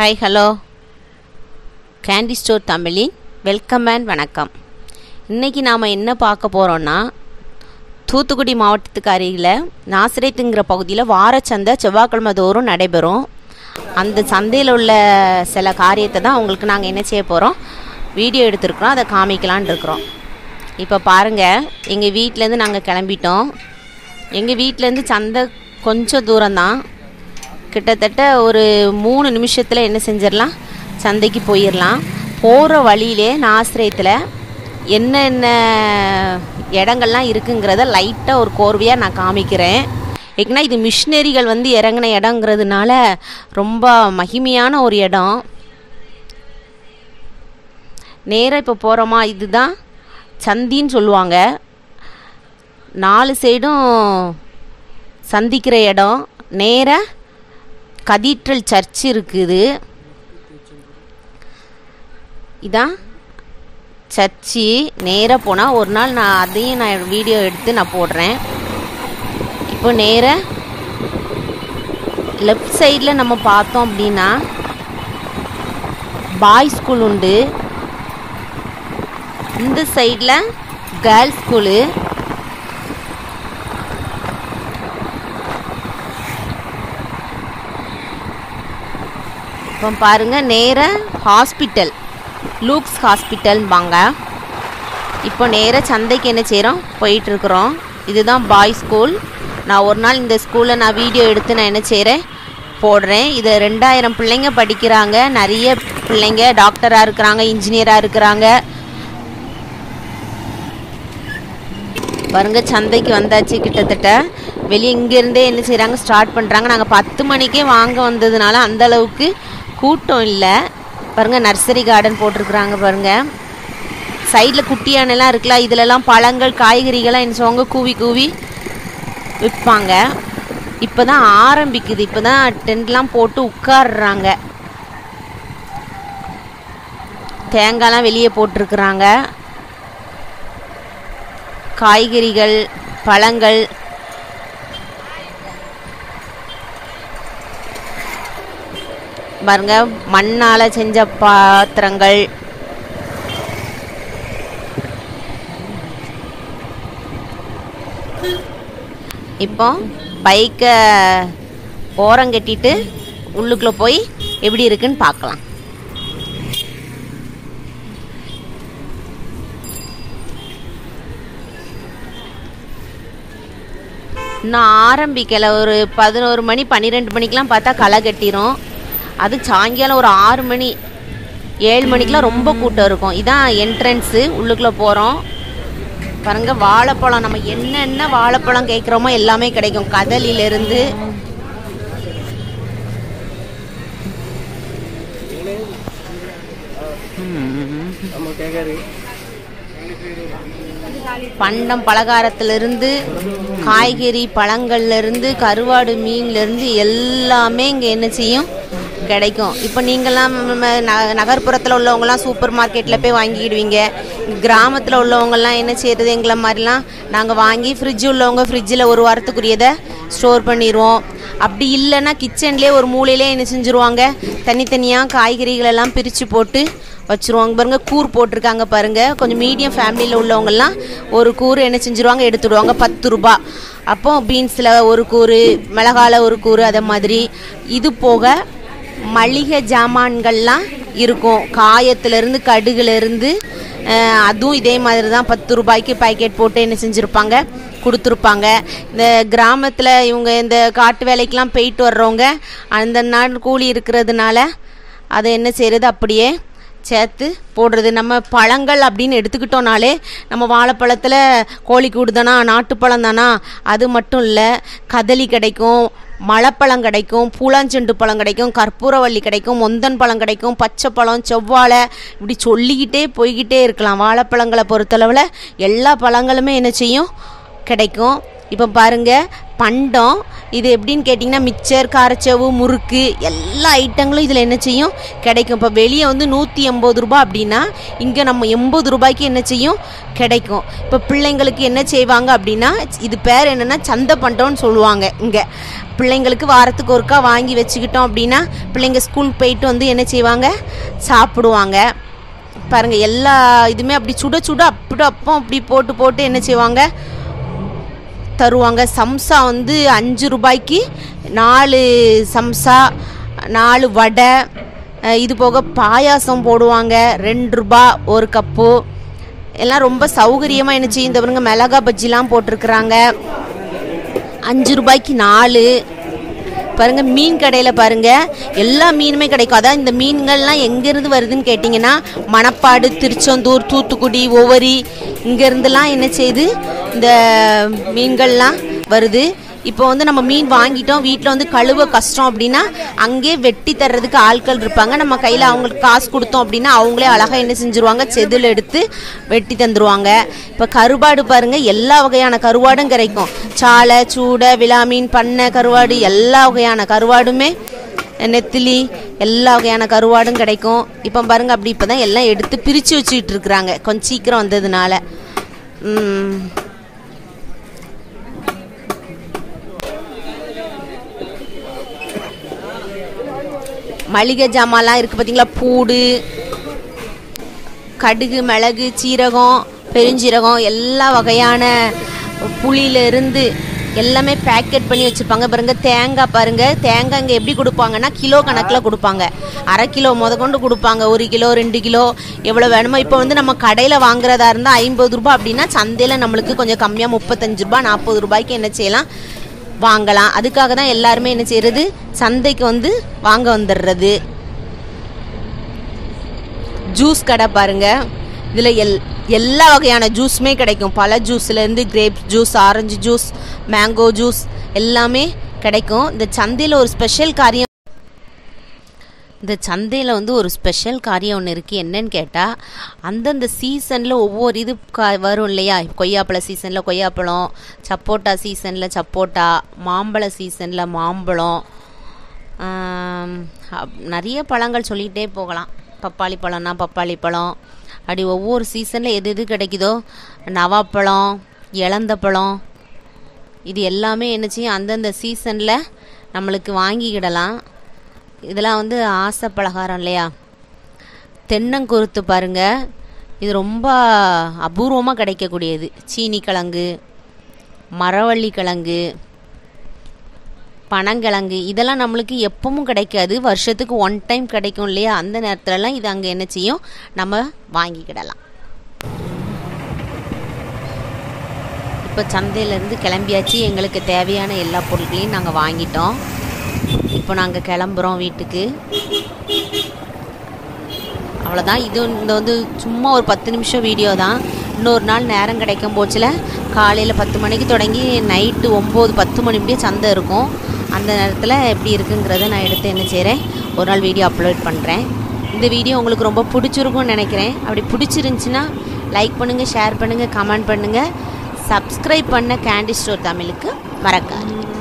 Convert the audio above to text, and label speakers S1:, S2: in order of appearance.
S1: Hi hello candy store தமிழின் welcome and வணக்கம் இன்றைக்கி நாம் என்ன பார்க்க போகிறோன்னா தூத்துக்குடி மாவட்டத்துக்கு அருகில் நாசிரேத்துங்கிற பகுதியில் வாரச்சந்தை செவ்வாய்க்கிழமை தோறும் நடைபெறும் அந்த சந்தையில் உள்ள சில காரியத்தை தான் உங்களுக்கு நாங்கள் என்ன செய்ய போகிறோம் வீடியோ எடுத்திருக்கிறோம் அதை காமிக்கலான் இருக்கிறோம் இப்போ பாருங்கள் எங்கள் வீட்டிலேருந்து நாங்கள் கிளம்பிட்டோம் எங்கள் வீட்டிலேருந்து சந்தை கொஞ்சம் தூரம்தான் கிட்டத்தட்ட ஒரு மூணு நிமிஷத்தில் என்ன செஞ்சிடலாம் சந்தைக்கு போயிடலாம் போகிற வழியிலே நாசிரியத்தில் என்னென்ன இடங்கள்லாம் இருக்குங்கிறத லைட்டாக ஒரு கோர்வையாக நான் காமிக்கிறேன் ஏன்னா இது மிஷினரிகள் வந்து இறங்கின இடங்கிறதுனால ரொம்ப மகிமையான ஒரு இடம் நேராக இப்போ போகிறோமா இதுதான் சந்தின்னு சொல்லுவாங்க நாலு சைடும் சந்திக்கிற இடம் நேராக கதீட்ரல் சர்ச் இருக்குது இதான் சர்ச்சு நேராக போனால் ஒரு நாள் நான் அதையும் நான் வீடியோ எடுத்து நான் போடுறேன் இப்போ நேராக லெஃப்ட் சைடில் நம்ம பார்த்தோம் அப்படின்னா பாய் ஸ்கூல் உண்டு இந்த சைடில் கேர்ள்ஸ் ஸ்கூலு இப்போ பாருங்கள் நேராக ஹாஸ்பிட்டல் லூக்ஸ் ஹாஸ்பிட்டல்பாங்க இப்போ நேராக சந்தைக்கு என்ன செய்கிறோம் போயிட்டுருக்குறோம் இதுதான் பாய் ஸ்கூல் நான் ஒரு நாள் இந்த ஸ்கூலில் நான் வீடியோ எடுத்து நான் என்ன செய்கிறேன் போடுறேன் இது ரெண்டாயிரம் பிள்ளைங்க படிக்கிறாங்க நிறைய பிள்ளைங்க டாக்டராக இருக்கிறாங்க இன்ஜினியராக இருக்கிறாங்க பாருங்க சந்தைக்கு வந்தாச்சு கிட்டத்தட்ட வெளியே இங்கேருந்தே என்ன செய்கிறாங்க ஸ்டார்ட் பண்ணுறாங்க நாங்கள் பத்து மணிக்கே வாங்க வந்ததுனால அந்த அளவுக்கு கூட்டம் இல்லை பாருங்க நர்சரி கார்டன் போட்டிருக்குறாங்க பாருங்க சைடில் குட்டி யானைலாம் இருக்குல்ல இதிலலாம் பழங்கள் காய்கறிகள்லாம் என்ன சொல்லுவாங்க கூவி கூவி விற்பாங்க இப்போ தான் ஆரம்பிக்குது இப்போ தான் டென்ட்லாம் போட்டு உட்காடுறாங்க தேங்காய்லாம் வெளியே போட்டிருக்குறாங்க காய்கறிகள் பழங்கள் பாருங்க மண்ணால் செஞ்ச பாத்திரங்கள் இப்போ பைக்கை ஓரம் கட்டிட்டு உள்ளுக்குள்ளே போய் எப்படி இருக்குன்னு பார்க்கலாம் இன்னும் ஆரம்பிக்கலை ஒரு பதினோரு மணி பன்னிரெண்டு மணிக்கெலாம் பார்த்தா களை கட்டிரும் அது சாயங்காலம் ஒரு ஆறு மணி ஏழு மணிக்கெலாம் ரொம்ப கூட்டம் இருக்கும் இதான் என்ட்ரன்ஸு உள்ளுக்குள்ளே போகிறோம் பாருங்க வாழைப்பழம் நம்ம என்னென்ன வாழைப்பழம் கேட்குறோமோ எல்லாமே கிடைக்கும் கதலிலிருந்து பண்டம் பலகாரத்திலிருந்து காய்கறி பழங்கள்லேருந்து கருவாடு மீன்லேருந்து எல்லாமே இங்கே என்ன செய்யும் கிடைக்கும் இப்போ நீங்கள்லாம் நகர்ப்புறத்தில் உள்ளவங்கலாம் சூப்பர் மார்க்கெட்டில் போய் வாங்கிக்கிடுவீங்க கிராமத்தில் உள்ளவங்கலாம் என்ன செய்கிறது எங்களை மாதிரிலாம் நாங்கள் வாங்கி ஃப்ரிட்ஜ் உள்ளவங்க ஃப்ரிட்ஜில் ஒரு வாரத்துக்குரியதை ஸ்டோர் பண்ணிடுவோம் அப்படி இல்லைன்னா கிச்சன்லேயே ஒரு மூலையிலே என்ன செஞ்சுருவாங்க தனித்தனியாக காய்கறிகள் எல்லாம் பிரித்து போட்டு வச்சுருவாங்க பாருங்க கூர் போட்டிருக்காங்க பாருங்க கொஞ்சம் மீடியம் ஃபேமிலியில் உள்ளவங்கெல்லாம் ஒரு கூர் என்ன செஞ்சுருவாங்க எடுத்துடுவாங்க பத்து ரூபா அப்போ பீன்ஸில் ஒரு கூறு மிளகால ஒரு கூறு அதை மாதிரி இது போக மளிகை ஜாமான்கள்லாம் இருக்கும் காயத்துலேருந்து கடுகுலேருந்து அதுவும் இதே மாதிரி தான் பத்து ரூபாய்க்கு பேக்கெட் போட்டு என்ன செஞ்சுருப்பாங்க கொடுத்துருப்பாங்க இந்த கிராமத்தில் இவங்க இந்த காட்டு வேலைக்கெலாம் போயிட்டு வர்றவங்க அந்த நாள் கூலி இருக்கிறதுனால அதை என்ன செய்கிறது அப்படியே சேர்த்து போடுறது நம்ம பழங்கள் அப்படின்னு எடுத்துக்கிட்டோனாலே நம்ம வாழைப்பழத்தில் கோழிக்கூடு தானா நாட்டுப்பழம் தானா அது மட்டும் இல்லை கதலி கிடைக்கும் மலைப்பழம் கிடைக்கும் பூலாஞ்செண்டு பழம் கிடைக்கும் கற்பூரவள்ளி கிடைக்கும் மொந்தன் பழம் கிடைக்கும் பச்சை பழம் செவ்வாழை இப்படி சொல்லிக்கிட்டே போய்கிட்டே இருக்கலாம் வாழைப்பழங்களை பொறுத்தளவில் எல்லா பழங்களுமே என்ன செய்யும் கிடைக்கும் இப்போ பாருங்க பண்டம் இது எப்படின்னு கேட்டிங்கன்னா மிச்சர் காரச்சவு முறுக்கு எல்லா ஐட்டங்களும் இதில் என்ன செய்யும் கிடைக்கும் இப்போ வெளியே வந்து நூற்றி எண்பது ரூபாய் அப்படின்னா இங்கே நம்ம எண்பது ரூபாய்க்கு என்ன செய்யும் கிடைக்கும் இப்போ பிள்ளைங்களுக்கு என்ன செய்வாங்க அப்படின்னா இது பேர் என்னென்னா சந்தை பண்டம்னு சொல்லுவாங்க இங்கே பிள்ளைங்களுக்கு வாரத்துக்கு ஒருக்கா வாங்கி வச்சுக்கிட்டோம் அப்படின்னா பிள்ளைங்க ஸ்கூல் போயிட்டு வந்து என்ன செய்வாங்க சாப்பிடுவாங்க பாருங்க எல்லா இதுவுமே அப்படி சுட சுட அப்படி அப்போ அப்படி போட்டு போட்டு என்ன செய்வாங்க தருவாங்க சம்சா வந்து அஞ்சு ரூபாய்க்கு நாலு சம்சா நாலு வடை அஹ் இது போக பாயாசம் போடுவாங்க ரெண்டு ரூபா ஒரு கப்பு எல்லாம் ரொம்ப சௌகரியமாக என்ன செய்யும் இந்த பாருங்க மிளகா பஜ்ஜிலாம் போட்டிருக்கிறாங்க அஞ்சு ரூபாய்க்கு நாலு பாருங்க மீன் கடையில் பாருங்க எல்லா மீனுமே கிடைக்கும் அதான் இந்த மீன்கள்லாம் எங்கேருந்து வருதுன்னு கேட்டிங்கன்னா மணப்பாடு திருச்செந்தூர் தூத்துக்குடி ஒவ்வொரி இங்கேருந்துலாம் என்ன செய்யுது இந்த மீன்கள்லாம் வருது இப்போ வந்து நம்ம மீன் வாங்கிட்டோம் வீட்டில் வந்து கழுவ கஷ்டம் அப்படின்னா அங்கே வெட்டி தர்றதுக்கு ஆட்கள் இருப்பாங்க நம்ம கையில் அவங்களுக்கு காசு கொடுத்தோம் அப்படின்னா அவங்களே அழகாக என்ன செஞ்சுருவாங்க செதில் எடுத்து வெட்டி தந்துருவாங்க இப்போ கருவாடு பாருங்க எல்லா வகையான கருவாடும் கிடைக்கும் சாலை சூடை விளாமீன் பண்ணை கருவாடு எல்லா வகையான கருவாடுமே நெத்திலி எல்லா வகையான கருவாடும் கிடைக்கும் இப்போ பாருங்க அப்படி இப்போ தான் எல்லாம் எடுத்து பிரித்து வச்சுக்கிட்டு இருக்கிறாங்க கொஞ்சம் சீக்கிரம் வந்ததுனால ம். மளிகை ஜாமான்லாம் இருக்குது பார்த்தீங்களா பூடு கடுகு மிளகு சீரகம் பெருஞ்சீரகம் எல்லா வகையான புளியிலிருந்து எல்லாமே பேக்கெட் பண்ணி வச்சுருப்பாங்க பாருங்க தேங்காய் பாருங்க தேங்காய் இங்கே எப்படி கொடுப்பாங்கன்னா கிலோ கணக்கில் கொடுப்பாங்க அரை கிலோ முத கொண்டு கொடுப்பாங்க ஒரு கிலோ ரெண்டு கிலோ எவ்வளோ வேணுமோ இப்போ வந்து நம்ம கடையில் வாங்குறதா இருந்தால் ஐம்பது ரூபாய் அப்படின்னா சந்தையில் நம்மளுக்கு கொஞ்சம் கம்மியாக முப்பத்தஞ்சு ரூபாய் நாற்பது ரூபாய்க்கு என்ன செய்யலாம் வாங்கலாம் அதுக்காக தான் எல்லாருமே என்ன செய்யறது சந்தைக்கு வந்து வாங்க வந்துடுறது ஜூஸ் கடை பாருங்க இதில் எல் எல்லா வகையான ஜூஸுமே கிடைக்கும் பல ஜூஸ்லேருந்து grape juice orange juice mango juice எல்லாமே கிடைக்கும் இந்த சந்தையில் ஒரு ஸ்பெஷல் காரியம் இந்த சந்தையில் வந்து ஒரு ஸ்பெஷல் காரியம் ஒன்று இருக்குது என்னன்னு கேட்டால் அந்தந்த சீசனில் ஒவ்வொரு இது கா வரும் இல்லையா கொய்யாப்பழ சீசனில் கொய்யாப்பழம் சப்போட்டா சீசனில் சப்போட்டா மாம்பழ சீசனில் மாம்பழம் ஆம், அப்- நிறைய பழங்கள் சொல்லிகிட்டே போகலாம் பப்பாளி பழம்னா பப்பாளி பழம் அப்படி ஒவ்வொரு சீசனில் எது எது கிடைக்குதோ நவாப்பழம் இளந்த பழம் இது எல்லாமே என்ன செய்யும் அந்தந்த சீசனில் நம்மளுக்கு வாங்கிக்கிடலாம் இதெல்லாம் வந்து ஆசை பலகாரம் இல்லையா தென்னங்குருத்து பாருங்க இது ரொம்ப அபூர்வமாக கிடைக்கக்கூடியது சீனி கிழங்கு மரவள்ளி கிழங்கு பனங்கிழங்கு இதெல்லாம் நம்மளுக்கு எப்பவும் கிடைக்காது வருஷத்துக்கு ஒன் டைம் கிடைக்கும் இல்லையா அந்த நேரத்துலலாம் இது அங்கே என்ன செய்யும் நம்ம வாங்கிக்கிடலாம் இப்போ சந்தையிலேருந்து கிளம்பியாச்சு எங்களுக்கு தேவையான எல்லா பொருட்களையும் நாங்கள் வாங்கிட்டோம் இப்போ நாங்கள் கிளம்புறோம் வீட்டுக்கு அவ்வளோதான் இது இந்த வந்து சும்மா ஒரு பத்து நிமிஷம் வீடியோ தான் இன்னொரு நாள் நேரம் கிடைக்கும் போச்சில் காலையில் பத்து மணிக்கு தொடங்கி நைட்டு ஒம்பது பத்து மணி முடிய சந்தை இருக்கும் அந்த நேரத்தில் எப்படி இருக்குங்கிறத நான் எடுத்து என்ன செய்கிறேன் ஒரு நாள் வீடியோ அப்லோட் பண்ணுறேன் இந்த வீடியோ உங்களுக்கு ரொம்ப பிடிச்சிருக்கும்னு நினைக்கிறேன் அப்படி பிடிச்சிருந்துச்சின்னா லைக் பண்ணுங்கள் ஷேர் பண்ணுங்கள் கமெண்ட் பண்ணுங்கள் சப்ஸ்கிரைப் பண்ண கேண்டி ஸ்டோர் தமிழுக்கு மறக்காது